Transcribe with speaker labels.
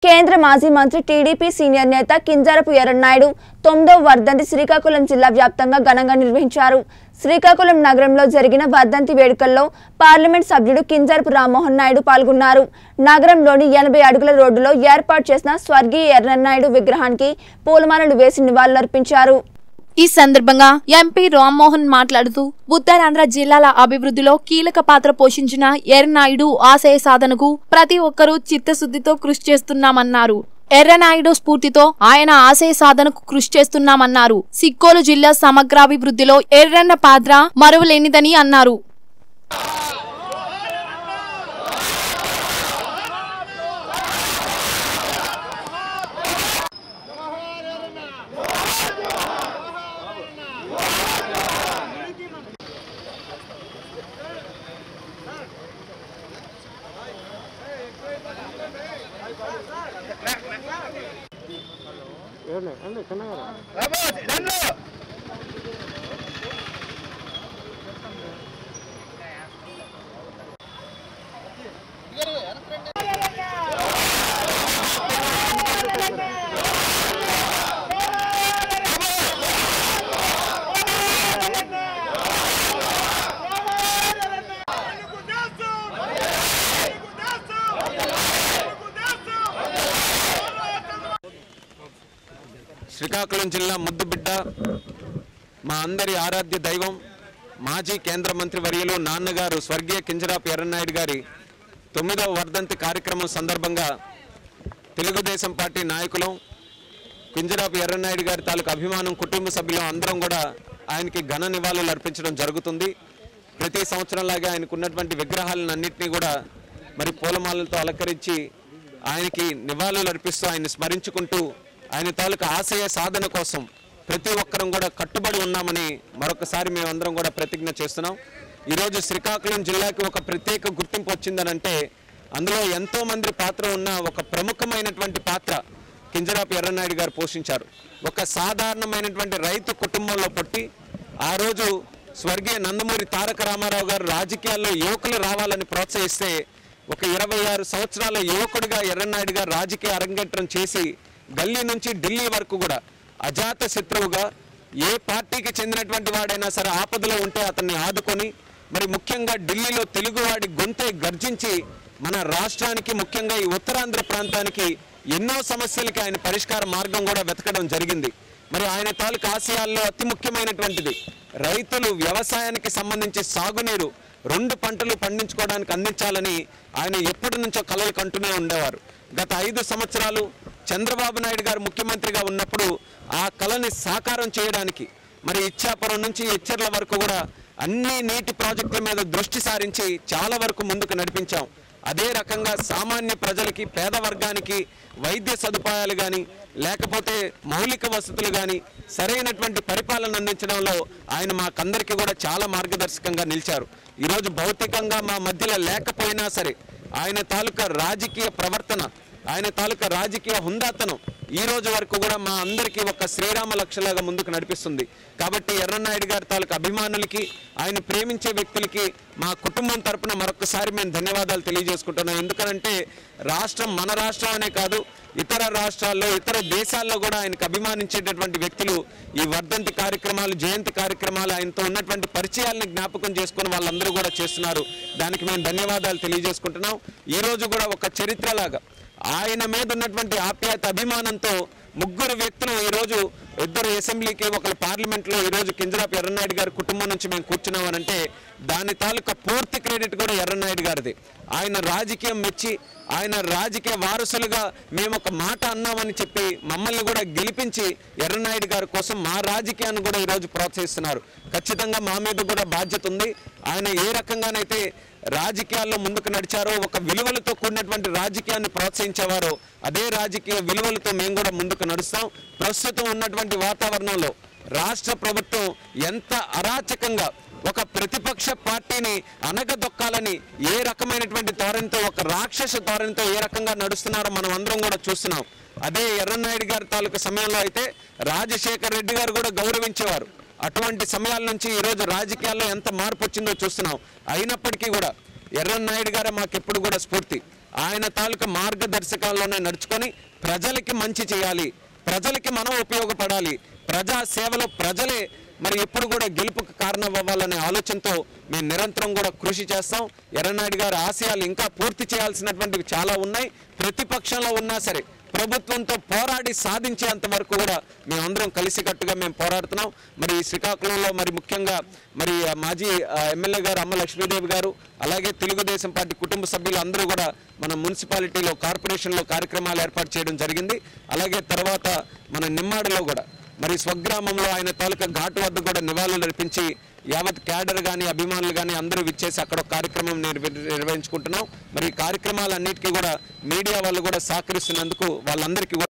Speaker 1: కేంద్ర మాజీ మంత్రి టీడీపీ సీనియర్ నేత కింజరపు ఎర్రన్నాయుడు తొమ్మిదవ వర్ధంతి శ్రీకాకుళం జిల్లా వ్యాప్తంగా ఘనంగా నిర్వహించారు శ్రీకాకుళం నగరంలో జరిగిన వర్ధంతి వేడుకల్లో పార్లమెంట్ సభ్యుడు కింజరపు రామ్మోహన్ నాయుడు పాల్గొన్నారు నగరంలోని ఎనభై అడుగుల రోడ్డులో ఏర్పాటు చేసిన స్వర్గీయ ఎర్రన్నాయుడు విగ్రహానికి పూలమాలలు వేసి నివాళులర్పించారు
Speaker 2: ఈ సందర్భంగా ఎంపీ రామ్మోహన్ మాట్లాడుతూ ఉత్తరాంధ్ర జిల్లాల అభివృద్ధిలో కీలక పాత్ర పోషించిన ఎర్రనాయుడు ఆశయ సాధనకు ప్రతి ఒక్కరూ చిత్తశుద్ధితో కృషి చేస్తున్నామన్నారు ఎర్రనాయుడు స్ఫూర్తితో ఆయన ఆశయ సాధనకు కృషి చేస్తున్నామన్నారు సిక్కోలు జిల్లా సమగ్రాభివృద్ధిలో ఎర్రన్న పాత్ర మరువలేనిదని అన్నారు
Speaker 3: శ్రీకాకుళం జిల్లా ముద్దుబిడ్డ మా అందరి ఆరాధ్య దైవం మాజీ కేంద్ర మంత్రి వర్యులు నాన్నగారు స్వర్గీయ కింజరాపు ఎర్రన్నాయుడు గారి తొమ్మిదవ వర్ధంతి కార్యక్రమం సందర్భంగా తెలుగుదేశం పార్టీ నాయకులం కింజరాపు ఎర్రన్నాయుడు గారి తాలూకు అభిమానం కుటుంబ సభ్యులం అందరం కూడా ఆయనకి ఘన నివాళులు అర్పించడం జరుగుతుంది ప్రతి సంవత్సరంలాగే ఆయనకు ఉన్నటువంటి విగ్రహాలను అన్నింటినీ కూడా మరి పూలమాలలతో అలంకరించి ఆయనకి నివాళులు అర్పిస్తూ ఆయన్ని స్మరించుకుంటూ ఆయన తాలూకు ఆశయ సాధన కోసం ప్రతి ఒక్కరం కూడా కట్టుబడి ఉన్నామని మరొకసారి మేమందరం కూడా ప్రతిజ్ఞ చేస్తున్నాం ఈరోజు శ్రీకాకుళం జిల్లాకి ఒక ప్రత్యేక గుర్తింపు వచ్చిందనంటే అందులో ఎంతో మంది పాత్ర ఉన్న ఒక ప్రముఖమైనటువంటి పాత్ర కింజరాపు ఎర్రనాయుడు గారు పోషించారు ఒక సాధారణమైనటువంటి రైతు కుటుంబంలో పుట్టి ఆ రోజు స్వర్గీయ నందమూరి తారక రామారావు గారు రాజకీయాల్లో యువకులు రావాలని ప్రోత్సహిస్తే ఒక ఇరవై ఆరు సంవత్సరాల యువకుడిగా ఎర్రనాయుడు గారు రాజకీయ అరంగేట్రం చేసి గల్లీ నుంచి ఢిల్లీ వరకు కూడా అజాత శత్రువుగా ఏ పార్టీకి చెందినటువంటి వాడైనా సరే ఆపదలో ఉంటే అతన్ని ఆదుకొని మరి ముఖ్యంగా ఢిల్లీలో తెలుగువాడి గొంతే గర్జించి మన రాష్ట్రానికి ముఖ్యంగా ఈ ఉత్తరాంధ్ర ప్రాంతానికి ఎన్నో సమస్యలకి ఆయన పరిష్కార మార్గం కూడా వెతకడం జరిగింది మరి ఆయన తాలూకు ఆశయాల్లో అతి ముఖ్యమైనటువంటిది రైతులు వ్యవసాయానికి సంబంధించి సాగునీరు రెండు పంటలు పండించుకోవడానికి అందించాలని ఆయన ఎప్పటి నుంచో కలలు కంటూనే ఉండేవారు గత ఐదు సంవత్సరాలు చంద్రబాబు నాయుడు గారు ముఖ్యమంత్రిగా ఉన్నప్పుడు ఆ కళని సాకారం చేయడానికి మరి ఇచ్చాపురం నుంచి ఎచ్చర్ల వరకు కూడా అన్ని నీటి ప్రాజెక్టుల మీద దృష్టి సారించి చాలా వరకు ముందుకు నడిపించాం అదే రకంగా సామాన్య ప్రజలకి పేద వర్గానికి వైద్య సదుపాయాలు కానీ లేకపోతే మౌలిక వసతులు కానీ సరైనటువంటి పరిపాలన అందించడంలో ఆయన మాకందరికీ కూడా చాలా మార్గదర్శకంగా నిలిచారు ఈరోజు భౌతికంగా మా మధ్యలో లేకపోయినా సరే ఆయన తాలూకా రాజకీయ ప్రవర్తన ఆయన తాలూకా రాజకీయ హుందాతనం ఈ రోజు వరకు కూడా మా అందరికీ ఒక శ్రీరామ లక్ష్యలాగా ముందుకు నడిపిస్తుంది కాబట్టి ఎర్రనాయుడు గారి తాలూకా అభిమానులకి ఆయన ప్రేమించే వ్యక్తులకి మా కుటుంబం తరపున మరొకసారి మేము ధన్యవాదాలు తెలియజేసుకుంటున్నాం ఎందుకంటే రాష్ట్రం మన రాష్ట్రం అనే కాదు ఇతర రాష్ట్రాల్లో ఇతర దేశాల్లో కూడా ఆయనకు అభిమానించేటటువంటి వ్యక్తులు ఈ వర్ధంతి కార్యక్రమాలు జయంతి కార్యక్రమాలు ఆయనతో ఉన్నటువంటి పరిచయాలను జ్ఞాపకం చేసుకుని వాళ్ళందరూ కూడా చేస్తున్నారు దానికి మేము ధన్యవాదాలు తెలియజేసుకుంటున్నాం ఈ రోజు కూడా ఒక చరిత్రలాగా ఆయన మీద ఉన్నటువంటి ఆప్యాయత అభిమానంతో ముగ్గురు వ్యక్తులు ఈరోజు ఇద్దరు అసెంబ్లీకి ఒకరు పార్లమెంట్లో ఈరోజు కింజరాపు ఎర్రనాయుడు గారి కుటుంబం నుంచి మేము కూర్చున్నామనంటే దాని తాలూకా పూర్తి క్రెడిట్ కూడా ఎర్రనాయుడు గారిది ఆయన రాజకీయం మెచ్చి ఆయన రాజకీయ వారసులుగా మేము ఒక మాట అన్నామని చెప్పి మమ్మల్ని కూడా గెలిపించి ఎర్రనాయుడు గారి కోసం మా రాజకీయాన్ని కూడా ఈరోజు ప్రోత్సహిస్తున్నారు ఖచ్చితంగా మా మీద కూడా బాధ్యత ఉంది ఆయన ఏ రకంగానైతే రాజకీయాల్లో ముందుకు నడిచారో ఒక విలువలతో కూడినటువంటి రాజకీయాన్ని ప్రోత్సహించేవారో అదే రాజకీయ విలువలతో మేము కూడా ముందుకు నడుస్తాం ప్రస్తుతం ఉన్నటువంటి వాతావరణంలో రాష్ట్ర ప్రభుత్వం ఎంత అరాచకంగా ఒక ప్రతిపక్ష పార్టీని అనగదొక్కాలని ఏ రకమైనటువంటి ధోరణితో ఒక రాక్షస ధోరణితో ఏ రకంగా నడుస్తున్నారో మనం అందరం కూడా చూస్తున్నాం అదే ఎర్రనాయుడు గారి తాలూకు సమయంలో అయితే రాజశేఖర్ రెడ్డి గారు కూడా గౌరవించేవారు అటువంటి సమయాల నుంచి ఈరోజు రాజకీయాల్లో ఎంత మార్పు వచ్చిందో చూస్తున్నాం అయినప్పటికీ కూడా ఎర్రన్నాయుడు గారు మాకు ఎప్పుడు కూడా స్ఫూర్తి ఆయన తాలూకా మార్గదర్శకాల్లోనే నడుచుకొని ప్రజలకి మంచి చేయాలి ప్రజలకి మనం ఉపయోగపడాలి ప్రజా సేవలో ప్రజలే మరి ఎప్పుడు కూడా గెలుపుకు కారణం అవ్వాలనే ఆలోచనతో మేము నిరంతరం కూడా కృషి చేస్తాం ఎర్రనాయుడు గారి ఆశయాలు ఇంకా పూర్తి చేయాల్సినటువంటివి చాలా ఉన్నాయి ప్రతిపక్షంలో ఉన్నా సరే ప్రభుత్వంతో పోరాడి సాధించేంత వరకు కూడా మేమందరం కలిసికట్టుగా మేము పోరాడుతున్నాం మరి ఈ శ్రీకాకుళంలో మరి ముఖ్యంగా మరి ఆ మాజీ ఆ, ఎమ్మెల్యే గారు అమ్మ లక్ష్మీదేవి గారు అలాగే తెలుగుదేశం పార్టీ కుటుంబ సభ్యులు అందరూ కూడా మన మున్సిపాలిటీలో కార్పొరేషన్లో కార్యక్రమాలు ఏర్పాటు చేయడం జరిగింది అలాగే తర్వాత మన నిమ్మాడిలో కూడా మరి స్వగ్రామంలో ఆయన తాలూకా ఘాటు వద్ద కూడా నివాళులు అర్పించి యావత్ క్యాడర్ కానీ అభిమానులు కానీ అందరూ విచ్చేసి అక్కడ ఒక కార్యక్రమం నిర్వ- నిర్వహించుకుంటున్నాం మరి ఈ కార్యక్రమాలన్నిటికీ కూడా మీడియా వాళ్ళు కూడా సహకరిస్తున్నందుకు వాళ్ళందరికీ కూడా